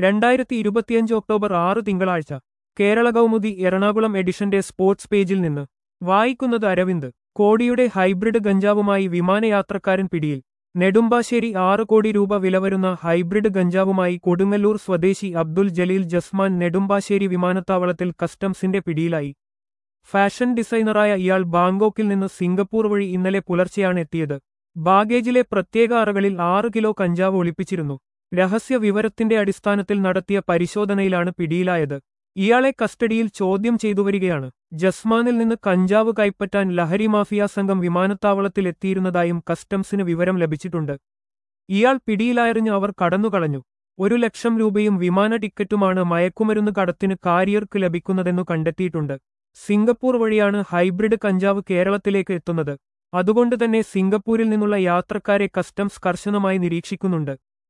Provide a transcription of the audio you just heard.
രണ്ടായിരത്തി ഇരുപത്തിയഞ്ച് ഒക്ടോബർ ആറ് തിങ്കളാഴ്ച കേരള കൗമുദി എറണാകുളം എഡിഷന്റെ സ്പോർട്സ് പേജിൽ നിന്ന് വായിക്കുന്നത് അരവിന്ദ് കോടിയുടെ ഹൈബ്രിഡ് ഗഞ്ചാവുമായി വിമാനയാത്രക്കാരൻ പിടിയിൽ നെടുമ്പാശ്ശേരി ആറ് കോടി രൂപ വില വരുന്ന ഹൈബ്രിഡ് ഗഞ്ചാവുമായി കൊടുങ്ങല്ലൂർ സ്വദേശി അബ്ദുൽ ജലീൽ ജസ്മാൻ നെടുമ്പാശ്ശേരി വിമാനത്താവളത്തിൽ കസ്റ്റംസിന്റെ പിടിയിലായി ഫാഷൻ ഡിസൈനറായ ഇയാൾ ബാങ്കോക്കിൽ നിന്ന് സിംഗപ്പൂർ വഴി ഇന്നലെ പുലർച്ചെയാണ് എത്തിയത് ബാഗേജിലെ പ്രത്യേക അറകളിൽ ആറ് കിലോ കഞ്ചാവ് ഒളിപ്പിച്ചിരുന്നു രഹസ്യ വിവരത്തിന്റെ അടിസ്ഥാനത്തിൽ നടത്തിയ പരിശോധനയിലാണ് പിടിയിലായത് ഇയാളെ കസ്റ്റഡിയിൽ ചോദ്യം ചെയ്തുവരികയാണ് ജസ്മാനിൽ നിന്ന് കഞ്ചാവ് കൈപ്പറ്റാൻ ലഹരി മാഫിയ സംഘം വിമാനത്താവളത്തിൽ എത്തിയിരുന്നതായും കസ്റ്റംസിന് വിവരം ലഭിച്ചിട്ടുണ്ട് ഇയാൾ പിടിയിലായറിഞ്ഞ് അവർ കടന്നുകളഞ്ഞു ഒരു ലക്ഷം രൂപയും വിമാന ടിക്കറ്റുമാണ് മയക്കുമരുന്ന് കടത്തിന് കാരിയർക്ക് ലഭിക്കുന്നതെന്നു കണ്ടെത്തിയിട്ടുണ്ട് സിംഗപ്പൂർ വഴിയാണ് ഹൈബ്രിഡ് കഞ്ചാവ് കേരളത്തിലേക്ക് എത്തുന്നത് അതുകൊണ്ട് തന്നെ സിംഗപ്പൂരിൽ നിന്നുള്ള യാത്രക്കാരെ കസ്റ്റംസ് കർശനമായി നിരീക്ഷിക്കുന്നുണ്ട്